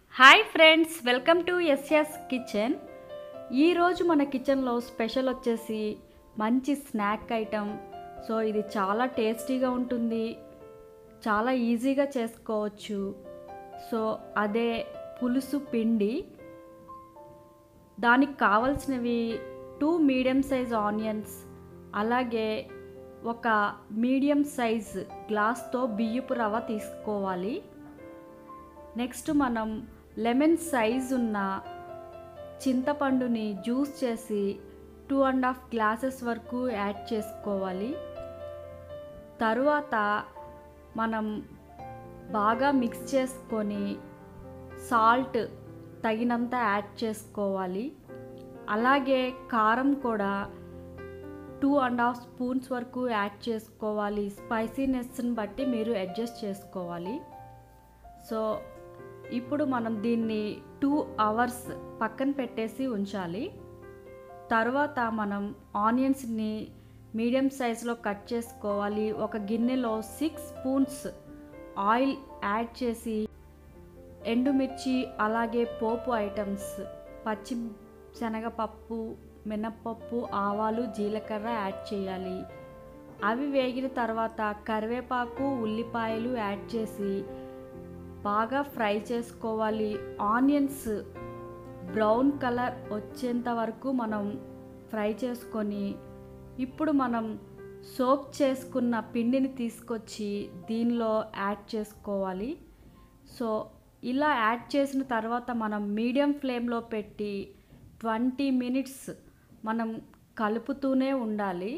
hi friends welcome to SS kitchen ఈరోజు మన కిచెన్లో స్పెషల్ వచ్చేసి మంచి స్నాక్ ఐటమ్ సో ఇది చాలా టేస్టీగా ఉంటుంది చాలా ఈజీగా చేసుకోవచ్చు సో అదే పులుసు పిండి దానికి కావాల్సినవి టూ మీడియం సైజ్ ఆనియన్స్ అలాగే ఒక మీడియం సైజ్ గ్లాస్తో బియ్యపు రవ్వ తీసుకోవాలి నెక్స్ట్ మనం లెమన్ సైజ్ ఉన్న చింతపండుని జ్యూస్ చేసి టూ అండ్ హాఫ్ గ్లాసెస్ వరకు యాడ్ చేసుకోవాలి తరువాత మనం బాగా మిక్స్ చేసుకొని సాల్ట్ తగినంత యాడ్ చేసుకోవాలి అలాగే కారం కూడా టూ అండ్ హాఫ్ స్పూన్స్ వరకు యాడ్ చేసుకోవాలి స్పైసీనెస్ని బట్టి మీరు అడ్జస్ట్ చేసుకోవాలి సో ఇప్పుడు మనం దీన్ని టూ అవర్స్ పక్కన పెట్టేసి ఉంచాలి తర్వాత మనం ఆనియన్స్ని మీడియం సైజులో కట్ చేసుకోవాలి ఒక గిన్నెలో సిక్స్ స్పూన్స్ ఆయిల్ యాడ్ చేసి ఎండుమిర్చి అలాగే పోపు ఐటమ్స్ పచ్చి శనగపప్పు మినప్పప్పు ఆవాలు జీలకర్ర యాడ్ చేయాలి అవి వేగిన తర్వాత కరివేపాకు ఉల్లిపాయలు యాడ్ చేసి బాగా ఫ్రై చేసుకోవాలి ఆనియన్స్ బ్రౌన్ కలర్ వచ్చేంత వరకు మనం ఫ్రై చేసుకొని ఇప్పుడు మనం సోప్ చేసుకున్న పిండిని తీసుకొచ్చి దీనిలో యాడ్ చేసుకోవాలి సో ఇలా యాడ్ చేసిన తర్వాత మనం మీడియం ఫ్లేమ్లో పెట్టి ట్వంటీ మినిట్స్ మనం కలుపుతూనే ఉండాలి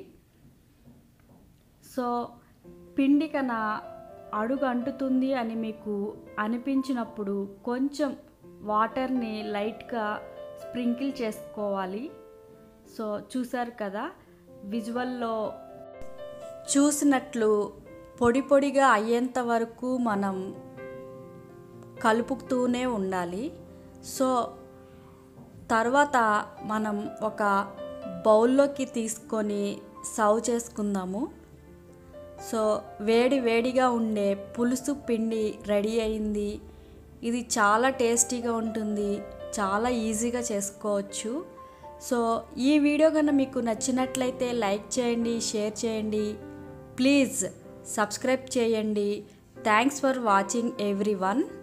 సో పిండి కన్నా అడుగు అంటుతుంది అని మీకు అనిపించినప్పుడు కొంచెం వాటర్ని లైట్గా స్ప్రింకిల్ చేసుకోవాలి సో చూసారు కదా విజువల్లో చూసినట్లు పొడి పొడిగా అయ్యేంత వరకు మనం కలుపుతూనే ఉండాలి సో తర్వాత మనం ఒక బౌల్లోకి తీసుకొని సర్వ్ చేసుకుందాము సో వేడి వేడిగా ఉండే పులుసు పిండి రెడీ అయింది ఇది చాలా టేస్టీగా ఉంటుంది చాలా ఈజీగా చేసుకోవచ్చు సో ఈ వీడియో కనుక మీకు నచ్చినట్లయితే లైక్ చేయండి షేర్ చేయండి ప్లీజ్ సబ్స్క్రైబ్ చేయండి thanks for watching every one